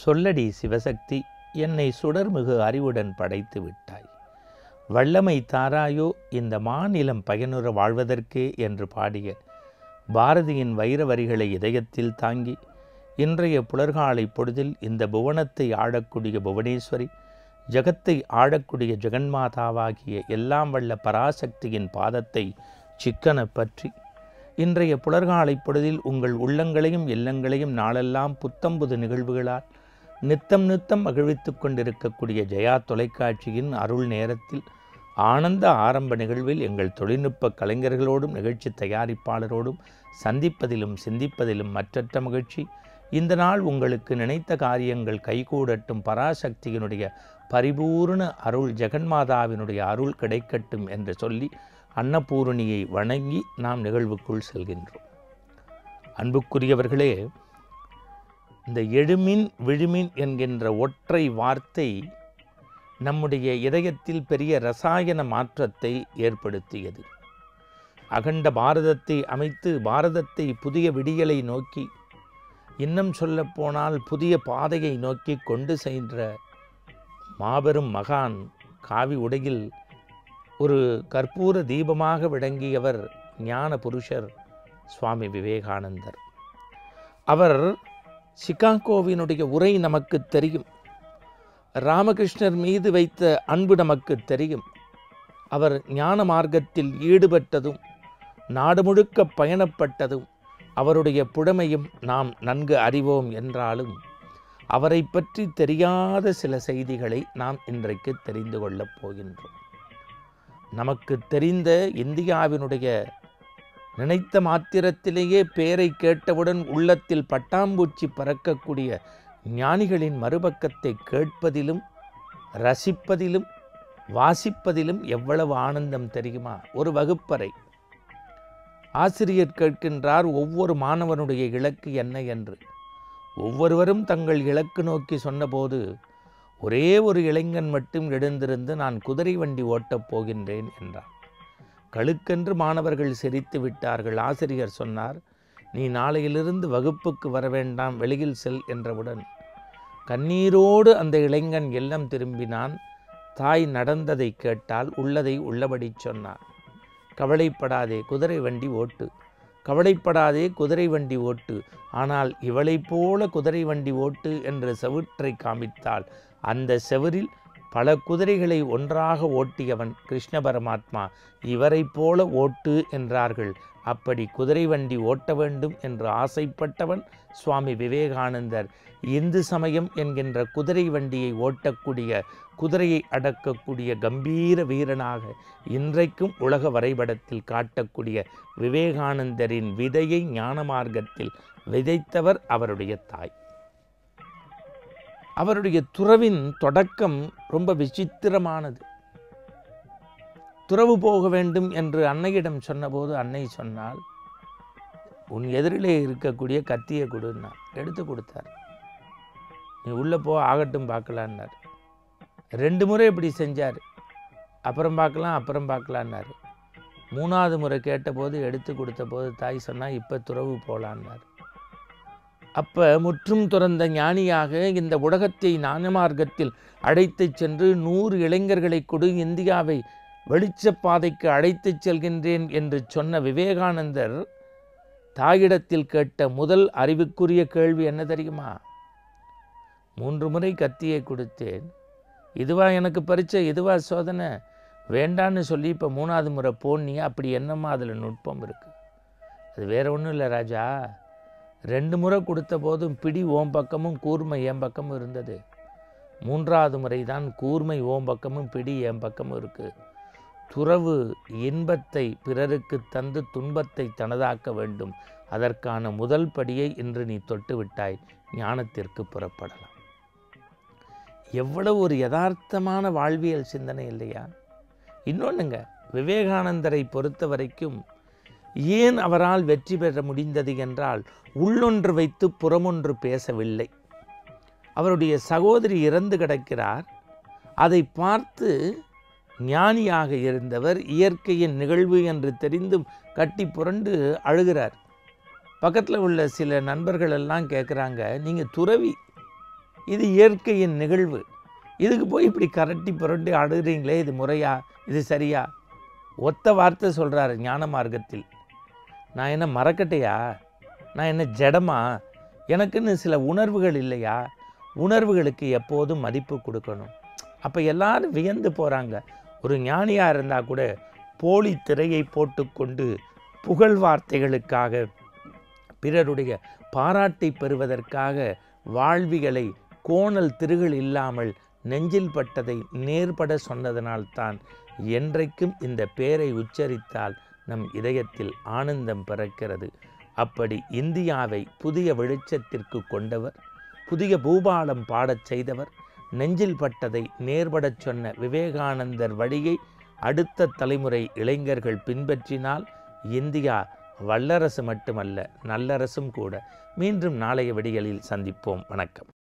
சொல்லடி சிவசக்தி என்னை சுடர்மிகு அறிவுடன் படைத்து விட்டாய் வல்லமை தாராயோ இந்த மாநிலம் பயனுற வாழ்வதற்கே என்று பாடிய பாரதியின் வைர வரிகளை இதயத்தில் தாங்கி இன்றைய புலர்காலை பொழுதில் இந்த புவனத்தை ஆடக்கூடிய புவனேஸ்வரி ஜகத்தை ஆடக்கூடிய ஜெகன்மாதாவாகிய எல்லாம் வல்ல பராசக்தியின் பாதத்தை சிக்கன பற்றி இன்றைய புலர்காலை பொழுதில் உங்கள் உள்ளங்களையும் இல்லங்களையும் நாளெல்லாம் புத்தம்புது நிகழ்வுகளால் நித்தம் நித்தம் மகிழ்வித்துக் கொண்டிருக்கக்கூடிய ஜெயா தொலைக்காட்சியின் அருள் நேரத்தில் ஆனந்த ஆரம்ப நிகழ்வில் எங்கள் தொழில்நுட்ப கலைஞர்களோடும் நிகழ்ச்சி தயாரிப்பாளரோடும் சந்திப்பதிலும் சிந்திப்பதிலும் மற்றற்ற மகிழ்ச்சி இந்த நாள் உங்களுக்கு நினைத்த காரியங்கள் கைகூடட்டும் பராசக்தியினுடைய பரிபூர்ண அருள் ஜெகன்மாதாவினுடைய அருள் கிடைக்கட்டும் என்று சொல்லி அன்னபூரணியை வணங்கி நாம் நிகழ்வுக்குள் செல்கின்றோம் அன்புக்குரியவர்களே இந்த எழுமின் விழுமின் என்கின்ற ஒற்றை வார்த்தை நம்முடைய இதயத்தில் பெரிய ரசாயன மாற்றத்தை ஏற்படுத்தியது அகண்ட பாரதத்தை அமைத்து பாரதத்தை புதிய விடியலை நோக்கி இன்னும் சொல்லப்போனால் புதிய பாதையை நோக்கி கொண்டு சென்ற மாபெரும் மகான் காவி உடையில் ஒரு கற்பூர தீபமாக விளங்கியவர் ஞான புருஷர் சுவாமி விவேகானந்தர் அவர் சிகாகோவினுடைய உரை நமக்கு தெரியும் ராமகிருஷ்ணர் மீது வைத்த அன்பு நமக்கு தெரியும் அவர் ஞான மார்க்கத்தில் ஈடுபட்டதும் நாடு முழுக்க பயணப்பட்டதும் அவருடைய புடமையும் நாம் நன்கு அறிவோம் என்றாலும் அவரை பற்றி தெரியாத சில செய்திகளை நாம் இன்றைக்கு தெரிந்து கொள்ளப் போகின்றோம் நமக்கு தெரிந்த இந்தியாவினுடைய நினைத்த மாத்திரத்திலேயே பேரை கேட்டவுடன் உள்ளத்தில் பட்டாம்பூச்சி பறக்கக்கூடிய ஞானிகளின் மறுபக்கத்தை கேட்பதிலும் ரசிப்பதிலும் வாசிப்பதிலும் எவ்வளவு ஆனந்தம் தெரியுமா ஒரு வகுப்பறை ஆசிரியர் கேட்கின்றார் ஒவ்வொரு மாணவனுடைய இலக்கு என்ன என்று ஒவ்வொருவரும் தங்கள் இலக்கு நோக்கி சொன்னபோது ஒரே ஒரு இளைஞன் மட்டும் எழுந்திருந்து நான் குதிரை வண்டி ஓட்டப் போகின்றேன் என்றார் கழுக்கென்று மாணவர்கள் சிரித்து விட்டார்கள் ஆசிரியர் சொன்னார் நீ நாளையிலிருந்து வகுப்புக்கு வர வேண்டாம் வெளியில் செல் என்றவுடன் கண்ணீரோடு அந்த இளைஞன் எல்லாம் திரும்பினான் தாய் நடந்ததை கேட்டால் உள்ளதை உள்ளபடி சொன்னார் கவலைப்படாதே குதிரை வண்டி ஓட்டு கவலைப்படாதே குதிரை வண்டி ஓட்டு ஆனால் இவளைப் போல குதிரை வண்டி ஓட்டு என்று செவிற்றை காமித்தால் அந்த செவரில் பல குதிரைகளை ஒன்றாக ஓட்டியவன் கிருஷ்ண பரமாத்மா இவரைப் போல ஓட்டு என்றார்கள் அப்படி குதிரை வண்டி ஓட்ட வேண்டும் என்று ஆசைப்பட்டவன் சுவாமி விவேகானந்தர் இந்து சமயம் என்கின்ற குதிரை வண்டியை ஓட்டக்கூடிய குதிரையை அடக்கக்கூடிய கம்பீர வீரனாக இன்றைக்கும் உலக வரைபடத்தில் காட்டக்கூடிய விவேகானந்தரின் விதையை ஞான மார்க்கத்தில் விதைத்தவர் அவருடைய தாய் அவருடைய துறவின் தொடக்கம் ரொம்ப விசித்திரமானது துறவு போக வேண்டும் என்று அன்னையிடம் சொன்னபோது அன்னை சொன்னால் உன் எதிரிலே இருக்கக்கூடிய கத்தியை கொடுன்னா எடுத்து கொடுத்தார் நீ உள்ளே போ ஆகட்டும் பார்க்கலான்னார் ரெண்டு முறை இப்படி செஞ்சார் அப்புறம் பார்க்கலாம் அப்புறம் பார்க்கலான்னாரு மூணாவது முறை கேட்டபோது எடுத்து கொடுத்த போது தாய் சொன்னால் இப்போ துறவு போகலான்னார் அப்போ முற்றும் துறந்த ஞானியாக இந்த உலகத்தை ஞானமார்க்கத்தில் அழைத்துச் சென்று நூறு இளைஞர்களை கொடு இந்தியாவை வெளிச்சப் பாதைக்கு அழைத்துச் செல்கின்றேன் என்று சொன்ன விவேகானந்தர் தாயிடத்தில் கேட்ட முதல் அறிவுக்குரிய கேள்வி என்ன தெரியுமா மூன்று முறை கத்தியை கொடுத்தேன் இதுவா எனக்கு பரிச்சை இதுவா சோதனை வேண்டான்னு சொல்லி இப்போ மூணாவது முறை போனியா அப்படி என்னம்மா அதில் நுட்பம் இருக்குது அது வேற ஒன்றும் இல்லை ராஜா ரெண்டு முறை கொடுத்த போதும் பிடி ஓம் பக்கமும் கூர்மை என் பக்கமும் இருந்தது மூன்றாவது முறை தான் கூர்மை ஓம் பக்கமும் பிடி என் பக்கமும் இருக்குது துறவு இன்பத்தை பிறருக்கு தந்து துன்பத்தை தனதாக்க வேண்டும் அதற்கான முதல் படியை இன்று நீ தொட்டு விட்டாய் ஞானத்திற்கு புறப்படலாம் எவ்வளவு ஒரு யதார்த்தமான வாழ்வியல் சிந்தனை இல்லையா இன்னொன்றுங்க விவேகானந்தரை பொறுத்த வரைக்கும் ஏன் அவரால் வெற்றி பெற முடிந்தது என்றால் உள்ளொன்று வைத்து புறமொன்று பேசவில்லை அவருடைய சகோதரி இறந்து கிடக்கிறார் அதை பார்த்து ஞானியாக இருந்தவர் இயற்கையின் நிகழ்வு என்று தெரிந்தும் கட்டி புரண்டு அழுகிறார் பக்கத்தில் உள்ள சில நண்பர்கள் எல்லாம் கேட்குறாங்க நீங்கள் துறவி இது இயற்கையின் நிகழ்வு இதுக்கு போய் இப்படி கரட்டி புரட்டி அடுறீங்களே இது முறையா இது சரியா ஒத்த வார்த்தை சொல்கிறாரு ஞான மார்க்கத்தில் நான் என்ன மறக்கட்டையா நான் என்ன ஜடமா எனக்குன்னு சில உணர்வுகள் இல்லையா உணர்வுகளுக்கு எப்போதும் மதிப்பு கொடுக்கணும் அப்போ எல்லாரும் வியந்து போகிறாங்க ஒரு ஞானியாக இருந்தால் கூட போலி திரையை போட்டுக்கொண்டு புகழ் வார்த்தைகளுக்காக பிறருடைய பாராட்டை பெறுவதற்காக வாழ்விகளை கோணல் திருகள் இல்லாமல் நெஞ்சில் பட்டதை நேர்பட சொன்னதனால்தான் என்றைக்கும் இந்த பேரை உச்சரித்தால் நம் இதயத்தில் ஆனந்தம் பிறக்கிறது அப்படி இந்தியாவை புதிய வெளிச்சத்திற்கு கொண்டவர் புதிய பூபாலம் பாடச் செய்தவர் நெஞ்சில் பட்டதை நேர்படச் சொன்ன விவேகானந்தர் வழியை அடுத்த தலைமுறை இளைஞர்கள் பின்பற்றினால் இந்தியா வல்லரசு மட்டுமல்ல நல்லரசும் கூட மீண்டும் நாளைய விடியலில் சந்திப்போம் வணக்கம்